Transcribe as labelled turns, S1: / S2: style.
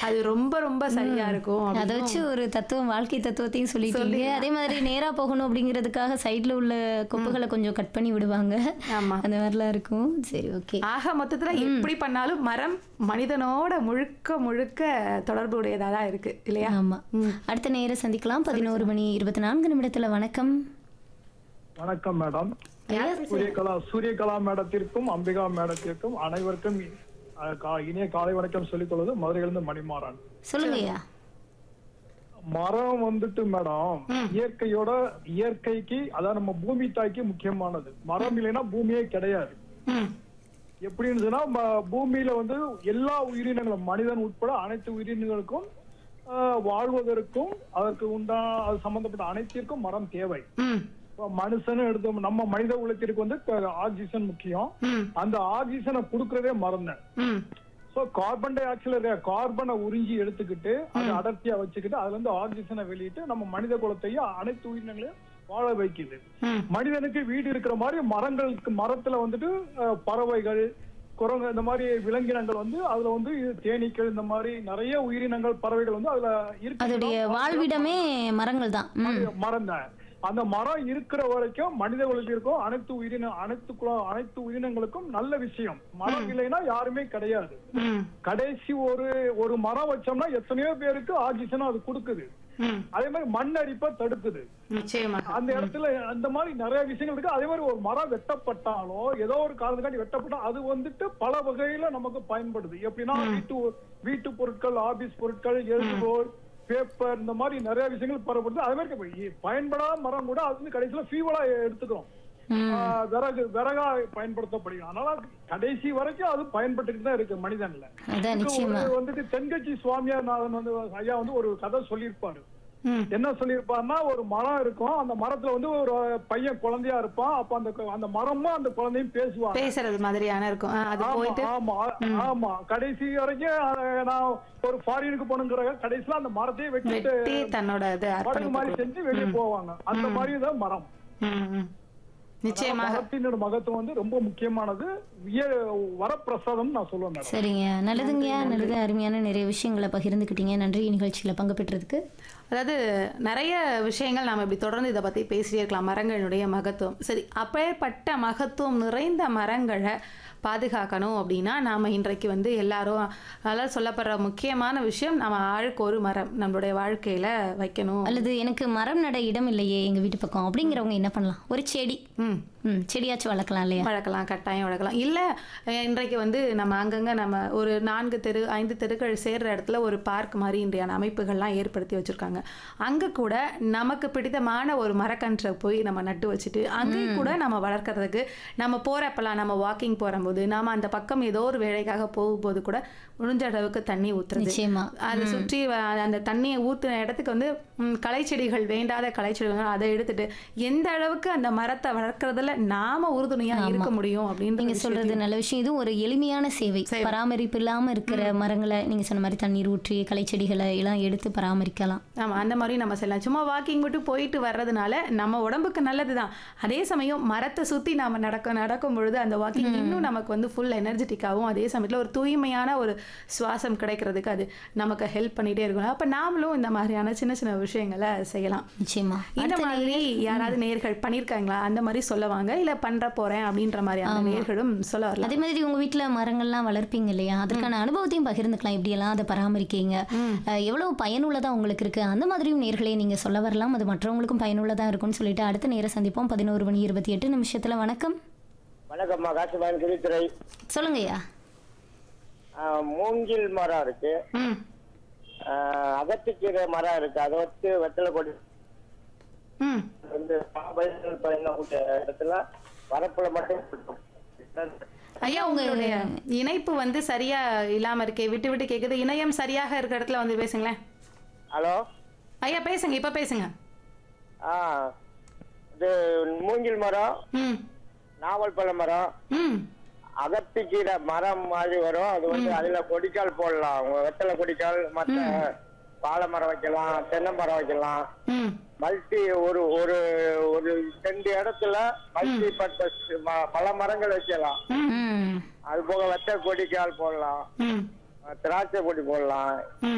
S1: அது ரொம்ப ரொம்ப சரியா இருக்கும்
S2: அதை
S1: அப்படின்னு
S2: வச்சு ஒரு தத்துவம் வாழ்க்கை தத்துவத்தையும் சொல்லிட்டீங்க அதே மாதிரி நேரா போகணும் அப்படிங்கிறதுக்காக சைடுல உள்ள கொப்புகளை கொஞ்சம் கட் பண்ணி விடுவாங்க
S1: ஆமா
S2: அந்த மாதிரிலாம் இருக்கும் சரி ஓகே
S1: ஆக மொத்தத்துல எப்படி பண்ணாலும் மரம் மனிதனோட முழுக்க முழுக்க தொடர்புடையதா தான் இருக்கு இல்லையா
S2: ஆமா அடுத்த நேரம் சந்திக்கலாம் பதினோரு மணி இருபத்தி நான்கு நிமிடத்துல வணக்கம்
S3: வணக்கம் மேடம்
S1: யார் பேசுறீங்க?
S3: சூரியகலா சூரியகலா மேடத்திற்கும் அம்பிகா மேடத்திற்கும் அனைவருக்கும் அஹ், கா- இனிய காலை வணக்கம் சொல்லிக் கொள்வது மதுரையிலிருந்து மணிமாறன்
S2: சொல்லுங்கய்யா
S3: மரம் வந்துட்டு மேடம் இயற்கையோட இயற்கைக்கு அதாவது நம்ம பூமி தாய்க்கு முக்கியமானது மரம் இல்லைன்னா பூமியே கிடையாது
S1: ம்,
S3: எப்படின்னு சொன்னா ம- பூமியில வந்து எல்லா உயிரினங்களும் மனிதன் உட்பட அனைத்து உயிரினங்களுக்கும் அஹ், வாழ்வதற்கும் அதற்கு உண்டா அது சம்பந்தப்பட்ட அனைத்திற்கும் மரம் தேவை
S1: ம்,
S3: இப்ப மனுஷன் எடுத்து நம்ம மனித உலகத்திற்கு வந்து க- ஆக்சிஜன் முக்கியம்
S1: ம்,
S3: அந்த ஆக்சிஜனை கொடுக்கறதே மரம் தான்
S1: ம்,
S3: சோ கார்பன் டை ஆக்சைடு இருக்க கார்பனை உறிஞ்சி எடுத்துக்கிட்டு அதை அடர்த்தியா வச்சுக்கிட்டு அதுல இருந்து ஆக்சிஜனை வெளியிட்டு நம்ம மனித குலத்தையும் அனைத்து உயிரினங்களையும் வாழ வைக்குது
S1: ம்.
S3: மனிதனுக்கு வீடு இருக்கிற மாதிரி மரங்களுக்கு மரத்துல வந்துட்டு அஹ், பறவைகள் குரங்கு இந்த மாதிரி விலங்கினங்கள் வந்து அதுல வந்து தேனீக்கள் இந்த மாதிரி நிறைய உயிரினங்கள் பறவைகள் வந்து அதுல
S2: அதோடைய
S3: இருக்கு
S2: வாழ்விடமே மரங்கள் தான் ம்
S3: மரம் தான் அந்த மரம் இருக்கிற வரைக்கும் மனித குலத்திற்கும் அனைத்து உயிரின அனைத்து குல- அனைத்து உயிரினங்களுக்கும் நல்ல விஷயம் மரம் இல்லைன்னா யாருமே கிடையாது
S1: ம்,
S3: கடைசி ஒரு ஒரு மரம் வச்சோம்னா எத்தனையோ பேருக்கு ஆக்சிஜன் அது கொடுக்குது
S1: ம்.
S3: அதே மாதிரி மண் அரிப்பை தடுக்குது
S1: நிச்சயமா
S3: அந்த இடத்துல அந்த மாதிரி நிறைய விஷயங்கள் இருக்கு அதே மாதிரி ஒரு மரம் வெட்டப்பட்டாலோ ஏதோ ஒரு காரணத்துக்காண்டி வெட்டப்பட்டா அது வந்துட்டு பல வகையில நமக்கு பயன்படுது எப்படின்னா வீட்டு வீட்டு பொருட்கள் ஆபீஸ் பொருட்கள் எழுதுகோல் பேப்பர் இந்த மாதிரி நிறைய விஷயங்கள் பரப்படுது அதே மாதிரி இப்ப பயன்படாத மரம் கூட அது வந்து கடைசியில ஃபீவலா எடுத்துக்கிறோம் ஆஹ் விறகு விறகா பயன்படுத்தப்படுகிறது அதனால கடைசி வரைக்கும் அது பயன்பட்டுட்டு தான் இருக்கு மனிதன்ல
S2: அதான்
S3: இதுக்கு
S2: நிச்சயமா
S3: ஒரு வந்துட்டு தென்கட்சி சுவாமியார் நாதன் வந்து ஐயா வந்து ஒரு கதை சொல்லியிருப்பாரு
S1: ம்,
S3: என்ன சொல்லியிருப்பாருன்னா ஒரு மரம் இருக்கும் அந்த மரத்துல வந்து ஒரு பையன் குழந்தையா இருப்பான் அப்ப அந்த அந்த மரமும் அந்த குழந்தையும் பேசுவாங்க
S1: பேசுறது மாதிரியான இருக்கும் ஆ, அது
S3: ஆமா,
S1: போயிட்டு
S3: ஆமா ஆமா கடைசி வரைக்கும் அஹ், நான் ஒரு ஃபாரினுக்கு போனுங்கிற கடைசியில அந்த மரத்தையே வெட்டிட்டு
S1: வெட்டி தன்னோட இது
S3: படகு
S1: அர்ப்பணிப்பு
S3: மாதிரி
S1: கொடு-
S3: செஞ்சு வெளியே போவாங்க அந்த மாதிரி தான் மரம்
S1: ம், ம். நிச்சயமாக
S3: மரத்தினோட மகத்துவம் வந்து ரொம்ப முக்கியமானது விய- வரப்பிரசாதம் நான் சொல்லுவேன் மேடம்
S2: சரிங்க நல்லதுங்கய்யா நல்லது அருமையான நிறைய விஷயங்களை பகிர்ந்துக்கிட்டீங்க நன்றி நிகழ்ச்சியில பங்கு பெற்றதுக்கு
S1: அதாவது நிறைய விஷயங்கள் நாம் இப்படி தொடர்ந்து இதை பற்றி பேசிட்டே இருக்கலாம் மரங்களுடைய மகத்துவம் சரி அப்பேற்பட்ட மகத்துவம் நிறைந்த மரங்களை பாதுகாக்கணும் அப்படின்னா நாம் இன்றைக்கு வந்து எல்லாரும் அதாவது சொல்லப்படுற முக்கியமான விஷயம் நம்ம ஆளுக்கு ஒரு மரம் நம்மளுடைய வாழ்க்கையில் வைக்கணும்
S2: அல்லது எனக்கு மரம் நட இடம் இல்லையே எங்க வீட்டு பக்கம் அப்படிங்கிறவங்க என்ன பண்ணலாம் ஒரு செடி
S1: ம்
S2: ம் செடியாச்சும் வளர்க்கலாம் இல்லையா
S1: வளர்க்கலாம் கட்டாயம் வளர்க்கலாம் இல்லை இன்றைக்கு வந்து நம்ம அங்கங்கே நம்ம ஒரு நான்கு தெரு ஐந்து தெருக்கள் சேர்ற இடத்துல ஒரு பார்க் மாதிரி இன்றையான அமைப்புகள்லாம் ஏற்படுத்தி வச்சுருக்காங்க அங்கே கூட நமக்கு பிடித்தமான ஒரு மரக்கன்றை போய் நம்ம நட்டு வச்சுட்டு அங்கேயும் கூட நம்ம வளர்க்கறதுக்கு நம்ம போகிறப்பெல்லாம் நம்ம வாக்கிங் போகும்போது நாம அந்த பக்கம் ஏதோ ஒரு வேலைக்காக போகும்போது கூட முடிஞ்ச அளவுக்கு தண்ணி ஊற்றுறது
S2: நிச்சயமா
S1: அதை சுற்றி வ- அந்த தண்ணியை ஊற்றுன இடத்துக்கு வந்து ம், களைச்செடிகள் வேண்டாத களைச்செடிகள் அதை எடுத்துட்டு எந்த அளவுக்கு அந்த மரத்தை வளர்க்கறதுல நாம உறுதுணையா இருக்க முடியும்
S2: நீங்க
S1: அப்படின்ற
S2: சொல்றது நல்ல விஷயம் இதுவும் ஒரு எளிமையான சேவை
S1: சேவை.
S2: பராமரிப்பு இல்லாம இருக்கிற மரங்களை நீங்க சொன்ன மாதிரி தண்ணீர் ஊற்றி களைச்செடிகளை எல்லாம் எடுத்து பராமரிக்கலாம்
S1: ஆமா அந்த மாதிரி நம்ம செய்யலாம் சும்மா வாக்கிங் மட்டும் போயிட்டு வர்றதுனால நம்ம உடம்புக்கு நல்லதுதான் அதே சமயம் மரத்தை சுத்தி நாம நடக்க நடக்கும் பொழுது அந்த வாக்கிங் இன்னும் நமக்கு வந்து ஃபுல் எனர்ஜெட்டிக்காகவும் அதே சமயத்துல ஒரு தூய்மையான ஒரு சுவாசம் கிடைக்கிறதுக்கு அது நமக்கு ஹெல்ப் பண்ணிட்டே இருக்கும் அப்ப நாமளும் இந்த மாதிரியான சின்ன சின்ன விஷயங்களை செய்யலாம்
S2: நிச்சயமா
S1: இந்த மாதிரி யாராவது நேர்கள் பண்ணிருக்காங்களா அந்த மாதிரி சொல்லுவாங்க இல்ல பண்ற போறேன் அப்படின்ற மாதிரியான நேர்களும் சொல்ல வரலாம்
S2: அதே மாதிரி உங்க வீட்ல மரங்கள்லாம் வளர்ப்பீங்க இல்லையா அதற்கான அனுபவத்தையும் பகிர்ந்துக்கலாம் எப்படியெல்லாம் அதை பராமரிக்கீங்க அஹ், எவ்வளவு பயனுள்ளதா உங்களுக்கு இருக்கு அந்த மாதிரியும் நேர்களே நீங்க சொல்ல வரலாம் அது மற்றவங்களுக்கும் பயனுள்ளதா இருக்கும்னு சொல்லிட்டு அடுத்த நேரம் சந்திப்போம் பதினோரு மணி இருபத்தி எட்டு நிமிஷத்துல வணக்கம்
S4: வணக்கம்மா காசிமாயன் கிரித்துறை
S2: சொல்லுங்கய்யா
S4: ஆஹ் மூங்கில் மரம் இருக்கு
S1: ம்
S4: ஆஹ் அகத்திக்கீரை மரம் இருக்கு அதை வச்சு வெத்தலை கொடி
S1: ம்
S4: வந்து பாம்பைகள் பயணக்கூடிய இடத்துல வரப்புல மட்டும்
S1: ஐயா உங்களுடைய இணைப்பு வந்து சரியா இல்லாம இருக்கே விட்டு விட்டு கேக்குது இணையம் சரியாக இருக்கிற இடத்துல வந்து பேசுங்களேன்
S4: ஹலோ
S1: ஐயா பேசுங்க இப்ப பேசுங்க
S4: ஆ இது மூங்கில் மரம்
S1: ம்
S4: நாவல் பழ மரம்
S1: ம்
S4: அகத்திக்கீரை மரம் மாதிரி வரும் அது வந்து அதுல கொடிக்கால் போடலாம் உங்க வெத்தலை கொடிக்கால் மற்ற வாழை மரம் வைக்கலாம் தென்னை மரம் வைக்கலாம்
S1: ம்
S4: மல்டி ஒரு ஒரு ஒரு ரெண்டு இடத்துல மல்டி பர்பஸ் பல மரங்கள் வைக்கலாம்
S2: ம்
S4: அது போக வெத்த கொடிக்கால் போடலாம்
S1: ம்
S4: திராட்சை கொடி போடலாம்
S1: ம்